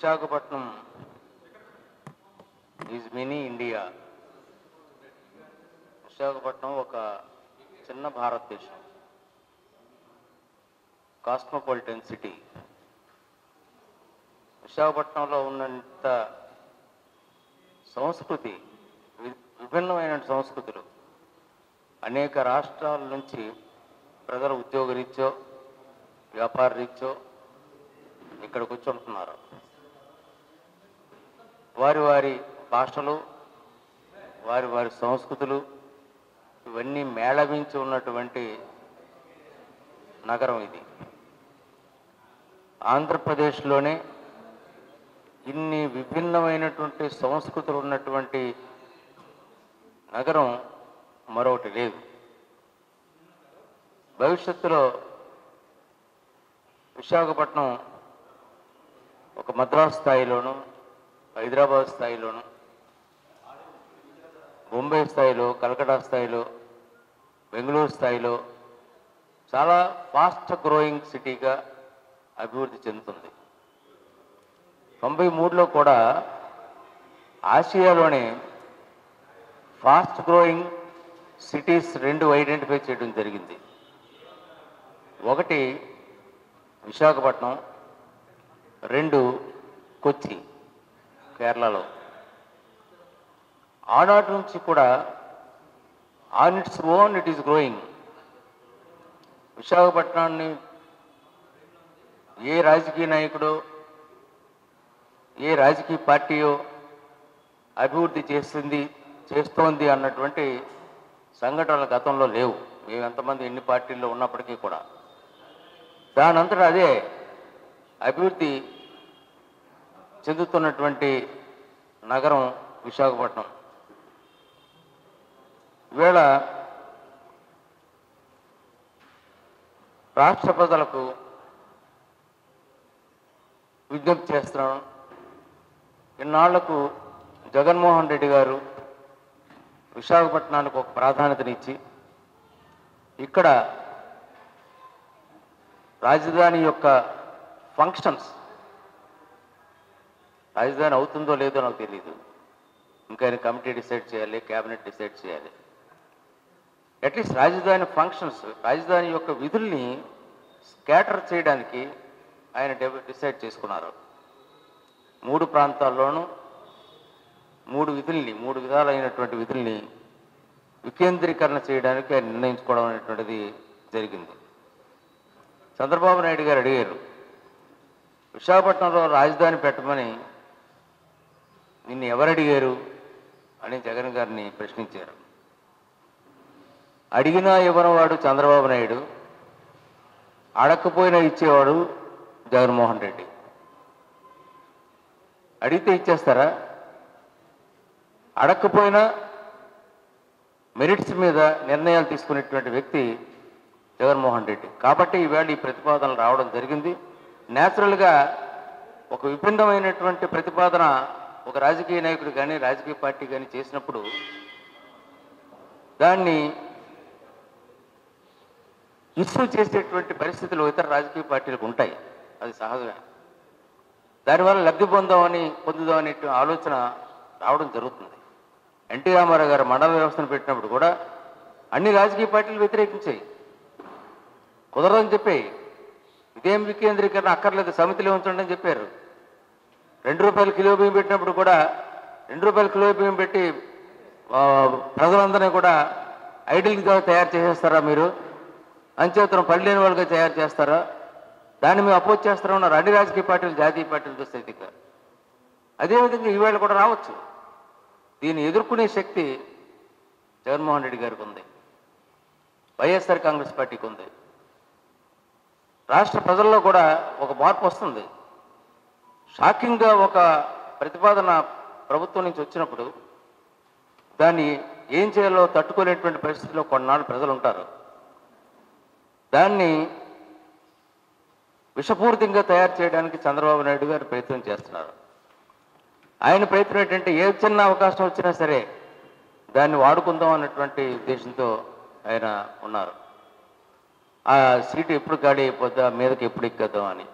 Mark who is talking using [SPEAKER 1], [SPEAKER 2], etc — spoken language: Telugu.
[SPEAKER 1] Visakhapatnam is mini India Visakhapatnam ఒక చిన్న భారతదేశం కాస్మోపాలిటన్ సిటీ విశాఖపట్నంలో ఉన్నంత సంస్కృతి వి- విభిన్నమైన సంస్కృతులు అనేక రాష్ట్రాల నుంచి ప్రజలు ఉద్యోగరీత్యో వ్యాపార రీత్యో ఇక్కడికి వచ్చి ఉంటున్నారు వారి వారి భాషలు వారి వారి సంస్కృతులు ఇవన్నీ మేళవించి ఉన్నటువంటి నగరం ఇది ఆంధ్రప్రదేశ్లోనే ఇన్ని విభిన్నమైనటువంటి సంస్కృతులు ఉన్నటువంటి నగరం మరొకటి లేదు భవిష్యత్తులో విశాఖపట్నం ఒక మద్రాస్ స్థాయిలోను హైదరాబాద్ స్థాయిలోను బొంబే స్థాయిలో కలకటా స్థాయిలో బెంగళూరు స్థాయిలో చాలా ఫాస్ట్ గ్రోయింగ్ సిటీగా అభివృద్ధి చెందుతుంది తొంభై మూడులో కూడా ఆసియాలోనే ఫాస్ట్ గ్రోయింగ్ సిటీస్ రెండు ఐడెంటిఫై చేయడం జరిగింది ఒకటి విశాఖపట్నం రెండు కొచ్చి కేరళలో ఆనాటి నుంచి కూడా on its own it is growing విశాఖపట్నాన్ని ఏ రాజకీయ నాయకుడో ఏ రాజకీయ పార్టీయో అభివృద్ధి చేస్తుంది చేస్తోంది అన్నటువంటి సంఘటనలు గతంలో లేవు మేము ఎంతమంది ఎన్ని పార్టీల్లో ఉన్నప్పటికీ కూడా దానంతటా అదే అభివృద్ధి చెందుతున్నటువంటి నగరం విశాఖపట్నం ఈవేళ రాష్ట్ర ప్రజలకు విజ్ఞప్తి చేస్తున్నాను ఇన్నాళ్లకు జగన్మోహన్ రెడ్డి గారు విశాఖపట్నానికి ఒక ప్రాధాన్యతనిచ్చి ఇక్కడ రాజధాని యొక్క ఫంక్షన్స్ రాజధాని అవుతుందో లేదో నాకు తెలియదు ఇంకా ఆయన కమిటీ డిసైడ్ చేయాలి క్యాబినెట్ డిసైడ్ చేయాలి అట్లీస్ట్ రాజధాని ఫంక్షన్స్ రాజధాని యొక్క విధుల్ని స్కాటర్ చేయడానికి ఆయన డెవ- డిసైడ్ చేసుకున్నారు మూడు ప్రాంతాల్లోనూ మూడు విధుల్ని మూడు విధాలైనటువంటి విధుల్ని వికేంద్రీకరణ చేయడానికి ఆయన నిర్ణయించుకోవడం అనేటువంటిది జరిగింది చంద్రబాబు నాయుడు గారు అడిగారు విశాఖపట్నంలో రాజధాని పెట్టమని నిన్ను ఎవరు అడిగారు అని జగన్ గారిని ప్రశ్నించారు అడిగినా ఇవ్వనివాడు చంద్రబాబు నాయుడు అడగకపోయినా ఇచ్చేవాడు జగన్మోహన్ రెడ్డి అడిగితే ఇచ్చేస్తారా అడగకపోయినా మెరిట్స్ మీద నిర్ణయాలు తీసుకునేటువంటి వ్యక్తి జగన్మోహన్ రెడ్డి కాబట్టి ఈవేళ ఈ ప్రతిపాదనలు రావడం జరిగింది న్యాచురల్గా ఒక విభిన్నమైనటువంటి ప్రతిపాదన ఒక రాజకీయ నాయకుడు కానీ రాజకీయ పార్టీ కానీ చేసినప్పుడు దాన్ని ఇష్యూ చేసేటువంటి పరిస్థితులు ఇతర రాజకీయ పార్టీలకు ఉంటాయి అది సహజమే దానివల్ల లబ్ధి పొందామని పొందుదామనే ఆలోచన రావడం జరుగుతుంది ఎన్టీ రామారావు గారు మండల వ్యవస్థను పెట్టినప్పుడు కూడా అన్ని రాజకీయ పార్టీలు వ్యతిరేకించాయి కుదరదని చెప్పాయి ఇదేం వికేంద్రీకరణ అక్కర్లేదు సమితిలో ఉంచండి అని చెప్పారు రెండు రూపాయలు కిలో బియ్యం పెట్టినప్పుడు కూడా రెండు రూపాయల కిలో బియ్యం పెట్టి ఆ, ప్రజలందరినీ కూడా ఐడిల్గా తయారు చేసేస్తారా మీరు అంచేతనం పని లేని వాళ్ళుగా తయారు చేస్తారా దాన్ని మేము అపోజ్ చేస్తారా ఉన్నారు అన్ని రాజకీయ పార్టీలు జాతీయ పార్టీలు చూస్తే ఇక అదేవిధంగా ఈవేళ కూడా రావచ్చు దీన్ని ఎదుర్కొనే శక్తి జగన్మోహన్ రెడ్డి గారికి ఉంది వైఎస్ఆర్ కాంగ్రెస్ పార్టీకి ఉంది రాష్ట్ర ప్రజల్లో కూడా ఒక మార్పు వస్తుంది షాకింగ్గా ఒక ప్రతిపాదన ప్రభుత్వం నుంచి వచ్చినప్పుడు దాన్ని ఏం చేయాలో తట్టుకోలేటువంటి పరిస్థితిలో కొన్నాళ్ళు ప్రజలు ఉంటారు దాన్ని విషపూరితంగా తయారు చేయడానికి చంద్రబాబు నాయుడు గారు ప్రయత్నం చేస్తున్నారు ఆయన ప్రయత్నం ఏంటంటే ఏ చిన్న అవకాశం వచ్చినా సరే దాన్ని వాడుకుందాం అన్నటువంటి ఉద్దేశంతో ఆయన ఉన్నారు ఆ సీటు ఎప్పుడు ఖాళీ అయిపోద్దా మీదకి ఎప్పుడు ఎక్కేద్దాం అని